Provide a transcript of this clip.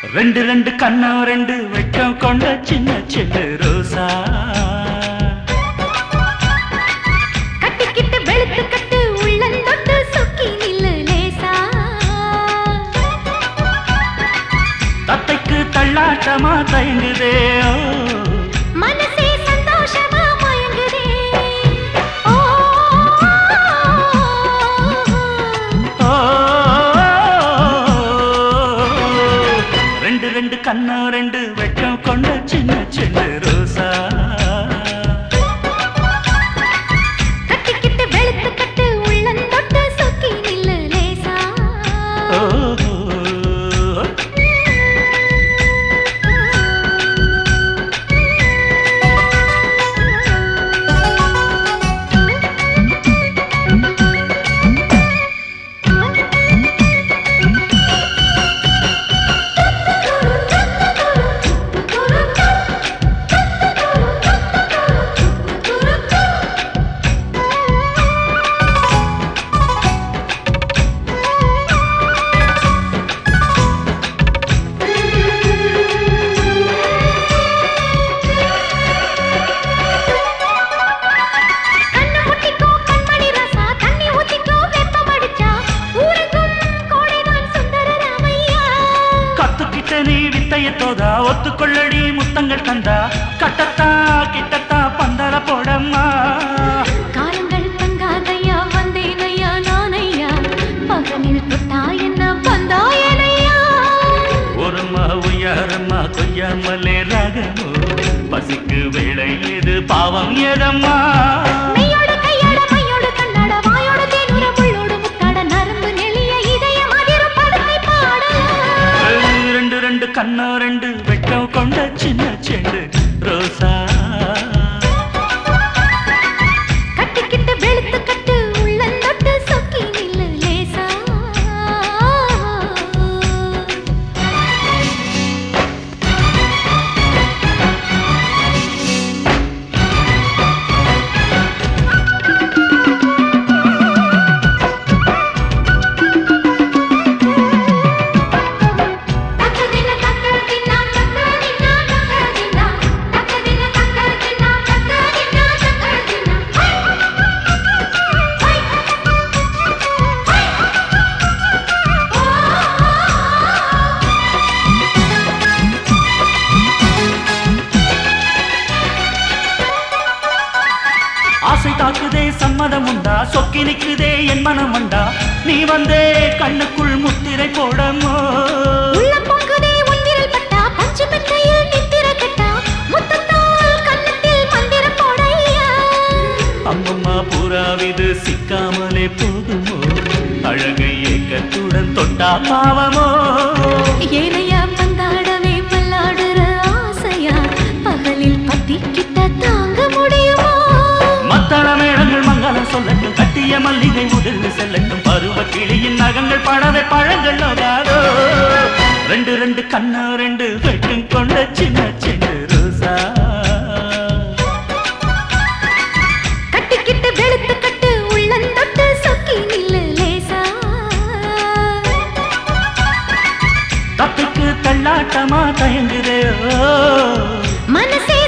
ரெண்டு ரெண்டு கண்ணம் ரெண்டு வெட்கம் கொண்ட சின்ன சின்ன ரோசா கட்டிக்கிட்டு வெளுத்து கட்டு உள்ளந்தொட்டு சொக்கி நில்லு லேசா தத்தைக்கு தள்ளாட்டமா தயங்குதே ஓ. மனசே சந்தோஷமா மயங்குதே ஓ ஓ. ரெண்டு ரெண்டு கண்ணம் ரெண்டு வெட்கம் கொண்ட சின்ன சின்ன ரோசா கட்டிக்கிட்டு வெளுத்து கட்டு உள்ளந்தொட்டு சொக்கி நில்லு லேசா ஓ. கண்ணு முட்டிக்கோ கண்மணி ரசா தண்ணி ஊத்திக்கோ வெப்பம் அடிச்சா ஊருக்கும் கோடைதான் சுந்தர ராமையா கத்துக்கிட்ட நீ வித்தைய தோதா ஒத்துக்கொள்ளடி முத்தங்கள் தந்தா கட்டத்தா கிட்டத்தா பந்தல போடம்மா காலங்கள் தங்காதையா வந்தேனையா நானையா பகலில் தொட்டா என்ன வந்தாயனையா ஒருமா உயரம்மா கொய்யாமலே ராகமோ பசிக்கு வேலை இது பாவம் ஏதம்மா மெய்யோட கையோட மையோட கண்ணாட வாயோட தேனூர முள்ளோடு முத்தாட நரம்பு நெளிய இதயம் அதிர படுத்தி பாட ரெண்டு ரெண்டு கண்ணா ரெண்டு வெட்கம் கொண்ட சின்ன செண்டு ரோசா கட்டிக்கிட்டு வெளுத்து கட்டு உள்ளந்தொட்டு சொக்கி நில்லு லேசா தக்கதின தக்கதினா தக்கதினா தக்கதினா தக்கதின தக்கதினா தக்கதினா தக்கதினா ஹை ஹை ஆசை தாக்குதே சம்மதம் உண்டா சொக்கி நிக்குதே என் மனம் உண்டா நீ வந்தே கண்ணுக்குள் முத்திரை போடமோ உள்ள பொங்குதே உன் விரல் பட்டா பஞ்சு மெத்தையில் நித்திர கட்டா முத்தத்தால் கன்னத்தில் மந்திரம் போடையா அம்மம்மா புறாவிது சிக்காமலே போகுமோ அழகை ஏக்கத்துடன் தொட்டா பாவமோ ஏனையா பந்தாடவே மல்லாடுற ஆசையா பகலில் பத்திக்கிட்ட தாங்க முடியுமோ மத்தள மேளங்கள் மங்களம் சொல்லட்டும் கட்டிய மல்லிகை உதிர்ந்து செல்லட்டும் பருவ கிளியின் நகங்கள் பழவை பழங்கள் நோகாதோ ரெண்டு ரெண்டு கண்ணா ரெண்டு வெட்டும் கொண்ட சின்ன சின்ன ரோசா கட்டிக்கிட்டு வெளுத்து கட்டு உள்ளந்தொட்டு சொக்கி நில்லு லேசா தப்பிக்கு தள்ளாட்டமா தயங்குதே ஓ மனசே